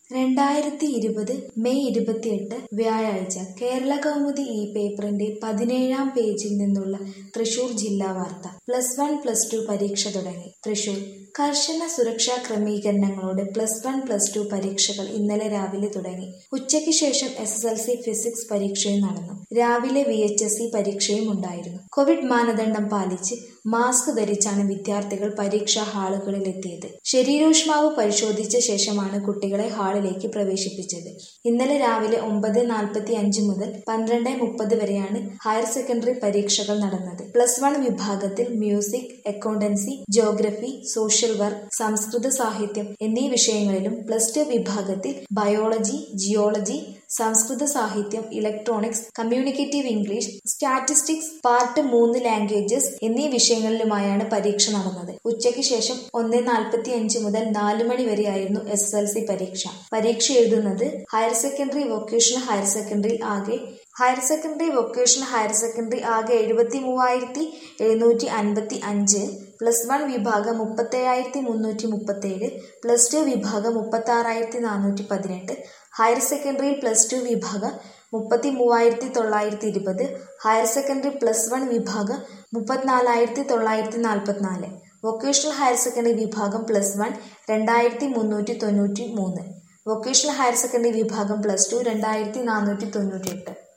രണ്ടായിരത്തി ഇരുപത് മെയ് ഇരുപത്തിയെട്ട് വ്യാഴാഴ്ച കേരള കൗമുദി ഈ പേപ്പറിന്റെ പതിനേഴാം പേജിൽ നിന്നുള്ള തൃശൂർ ജില്ലാ വാർത്ത പ്ലസ് വൺ പ്ലസ് ടു പരീക്ഷ തുടങ്ങി തൃശൂർ കർശന സുരക്ഷാ ക്രമീകരണങ്ങളോടെ പ്ലസ് വൺ പ്ലസ് ടു പരീക്ഷകൾ ഇന്നലെ രാവിലെ തുടങ്ങി ഉച്ചയ്ക്ക് ശേഷം S S L C physics പരീക്ഷയും നടന്നു രാവിലെ വി എച്ച് എസ് സി പരീക്ഷയും ഉണ്ടായിരുന്നു കോവിഡ് മാനദണ്ഡം പാലിച്ച് മാസ്ക് ധരിച്ചാണ് വിദ്യാർത്ഥികൾ പരീക്ഷാ ഹാളുകളിൽ എത്തിയത് ശരീരോഷ്മാവ് പരിശോധിച്ച ശേഷമാണ് കുട്ടികളെ ഹാളിലേക്ക് പ്രവേശിപ്പിച്ചത് ഇന്നലെ രാവിലെ ഒമ്പത് നാൽപ്പത്തി അഞ്ച് മുതൽ പന്ത്രണ്ട് മുപ്പത് വരെയാണ് ഹയർ സെക്കൻഡറി പരീക്ഷകൾ നടന്നത് പ്ലസ് വൺ വിഭാഗത്തിൽ music accountancy geography social work സംസ്കൃത സാഹിത്യം എന്നീ വിഷയങ്ങളിലും പ്ലസ് ടു വിഭാഗത്തിൽ ബയോളജി ജിയോളജി സംസ്കൃത സാഹിത്യം electronics communicative English statistics part മൂന്ന് ലാംഗ്വേജസ് എന്നീ വിഷയങ്ങളിലുമായാണ് പരീക്ഷ നടന്നത് ഉച്ചയ്ക്ക് ശേഷം ഒന്ന് നാൽപ്പത്തി അഞ്ച് മുതൽ നാല് മണി വരെയായിരുന്നു എസ് എസ് എൽ സി പരീക്ഷ പരീക്ഷ എഴുതുന്നത് higher secondary vocational higher secondary ആകെ higher secondary vocational higher secondary ആകെ എഴുപത്തി മൂവായിരത്തി എഴുന്നൂറ്റി അൻപത്തി അഞ്ച് പ്ലസ് വൺ വിഭാഗം മുപ്പത്തേഴായിരത്തി മുന്നൂറ്റി മുപ്പത്തേഴ് പ്ലസ് ടു വിഭാഗം മുപ്പത്തി ആറായിരത്തി നാനൂറ്റി പതിനെട്ട് ഹയർ സെക്കൻഡറിയിൽ പ്ലസ് ടു വിഭാഗം മുപ്പത്തി മൂവായിരത്തി തൊള്ളായിരത്തി ഇരുപത് ഹയർ സെക്കൻഡറി പ്ലസ് വൺ വിഭാഗം മുപ്പത്തിനാലായിരത്തി തൊള്ളായിരത്തി നാൽപ്പത്തിനാല് വൊക്കേഷണൽ ഹയർ സെക്കൻഡറി വിഭാഗം പ്ലസ് വൺ രണ്ടായിരത്തി മുന്നൂറ്റി തൊണ്ണൂറ്റി മൂന്ന് വൊക്കേഷണൽ ഹയർ സെക്കൻഡറി വിഭാഗം പ്ലസ് ടു രണ്ടായിരത്തി നാനൂറ്റി തൊണ്ണൂറ്റി എട്ട്